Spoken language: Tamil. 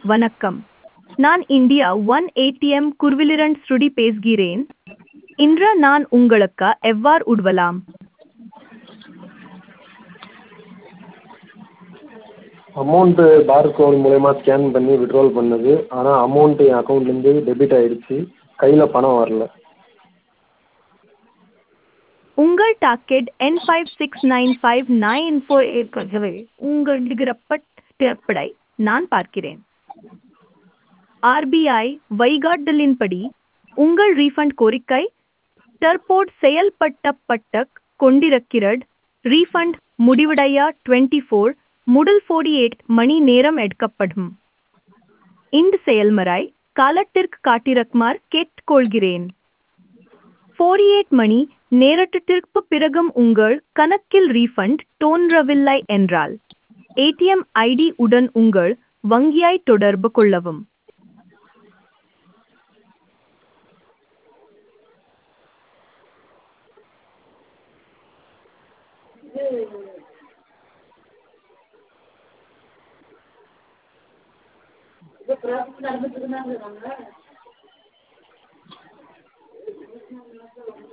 வணக்கம் நான் இந்தியா ஒன் ஏடிஎம் குர்விலிரண்ட் ஸ்ருடி பேசுகிறேன் இன்று நான் உங்களுக்கு எவ்வாறு உதவலாம் அமௌண்ட்டு பார்கோட் மூலயமா ஸ்கேன் பண்ணி வித்ட்ராவல் பண்ணது ஆனால் அமௌண்ட்டு என் அக்கௌண்ட்லேருந்து டெபிட் ஆகிடுச்சி கையில் பணம் வரல உங்கள் டாக்கெட் என் five six nine five nine four eight உங்கள் நிகரப்பட்டப்படை நான் பார்க்கிறேன் ஆர்பிஐ வழிகாட்டுதலின்படி உங்கள் ரீஃபண்ட் கோரிக்கை தற்போது செயல்பட்டப்பட்ட கொண்டிருக்கிறது ரீஃபண்ட் முடிவடைய டுவெண்ட்டி ஃபோர் முதல் ஃபோர்டி எயிட் மணி நேரம் எடுக்கப்படும் இந்த செயல்முறை காலத்திற்கு காட்டிரக்குமாறு கேட்டுக்கொள்கிறேன் ஃபோர்டி எயிட் மணி நேரத்திற்கு பிறகும் உங்கள் கணக்கில் ரீஃபண்ட் தோன்றவில்லை என்றால் ஏடிஎம் ஐடி உடன் உங்கள் வங்கியை தொடர்பு கொள்ளவும் நடந்துட்டு இருந்தாங்க